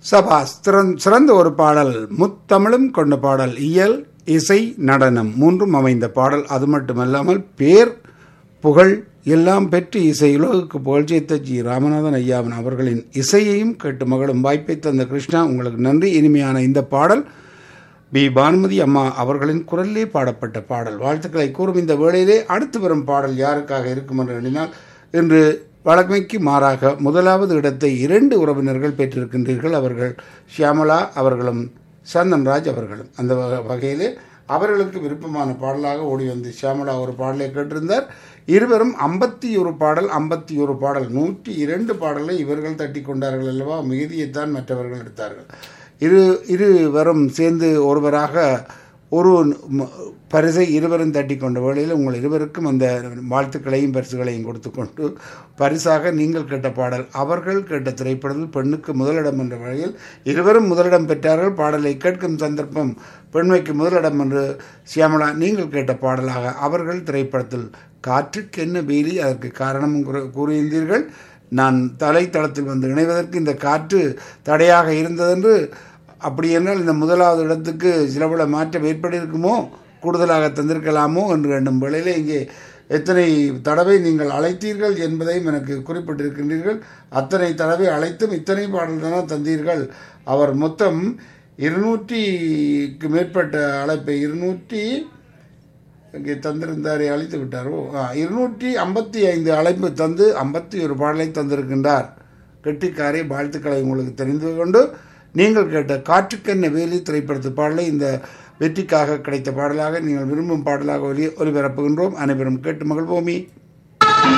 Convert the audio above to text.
சபாஸ் திறன்- சிறந்த ஒரு பாடல் முத்தமிழும் கொண்ட பாடல் இயல் இசை நடனம் மூன்றும் அமைந்த பாடல் அது மட்டுமல்லாமல் பேர் புகழ் எல்லாம் பெற்று இசை உலகுக்கு புகழ்ச்சியத்த ஜி ராமநாதன் ஐயாவன் அவர்களின் இசையையும் கேட்டு மகளும் வாய்ப்பை தந்த கிருஷ்ணா உங்களுக்கு நன்றி இனிமையான இந்த பாடல் பி பானுமதி அம்மா அவர்களின் குரலிலே பாடப்பட்ட பாடல் வாழ்த்துக்களை கூறும் இந்த வேளையிலே அடுத்து வரும் பாடல் யாருக்காக இருக்கும் என்று எண்ணினால் இன்று வழமைக்கு மாறாக முதலாவது இடத்தை இரண்டு உறவினர்கள் பெற்றிருக்கின்றீர்கள் அவர்கள் ஷியாமலா அவர்களும் சந்தன்ராஜ் அவர்களும் அந்த வக- வகையிலே அவர்களுக்கு விருப்பமான பாடலாக ஓடி வந்து ஷியாமலா ஒரு பாடலை கேட்டிருந்தார் இருவரும் ஐம்பத்தி ஒரு பாடல் ஐம்பத்தி ஒரு பாடல் நூற்றி இரண்டு பாடலை இவர்கள் தட்டி கொண்டார்கள் அல்லவா மிகுதியைத்தான் மற்றவர்கள் எடுத்தார்கள் இரு இருவரும் சேர்ந்து ஒருவராக ஒரு ம- பரிசை இருவரும் தட்டி கொண்ட வேளையில் உங்கள் இருவருக்கும் அந்த வாழ்த்துக்களையும் பரிசுகளையும் கொடுத்து கொண்டு பரிசாக நீங்கள் கேட்ட பாடல் அவர்கள் கேட்ட திரைப்படத்தில் பெண்ணுக்கு முதலிடம் என்ற வகையில் இருவரும் முதலிடம் பெற்றார்கள் பாடலை கேட்கும் சந்தர்ப்பம் பெண்மைக்கு முதலிடம் என்று சியாமலா நீங்கள் கேட்ட பாடலாக அவர்கள் திரைப்படத்தில் காற்றுக்கு என்ன வேலி அதற்கு காரணமும் கூற- கூறியிருந்தீர்கள் நான் தலைத்தளத்தில் வந்து இணைவதற்கு இந்த காற்று தடையாக இருந்ததென்று அப்படி என்றால் இந்த முதலாவது இடத்துக்கு சில பல மாற்றம் ஏற்பட்டிருக்குமோ கூடுதலாக தந்திருக்கலாமோ என்று எண்ணும் வேளையிலே இங்கே எத்தனை தடவை நீங்கள் அழைத்தீர்கள் என்பதையும் எனக்கு குறிப்பிட்டிருக்கின்றீர்கள் அத்தனை தடவை அழைத்தும் இத்தனை பாடல் தானே தந்தீர்கள் அவர் மொத்தம் இருநூற்றிக்கு மேற்பட்ட அழைப்பை இருநூற்றி இங்கே தந்திருந்தாரே அழைத்து விட்டாரோ ஆ, இருநூற்றி ஐம்பத்தி ஐந்து அழைப்பு தந்து ஐம்பத்தி ஒரு பாடலை தந்திருக்கின்றார் கெட்டிக்காரை வாழ்த்துக்களை உங்களுக்கு தெரிந்து கொண்டு நீங்கள் கேட்ட காற்றுக்கென்ன வேலி திரைப்படத்து பாடலை இந்த வெற்றிக்காக கிடைத்த பாடலாக நீங்கள் விரும்பும் பாடலாக ஒலி ஒலிபரப்புகின்றோம் அனைவரும் கேட்டு மகிழ்வோமே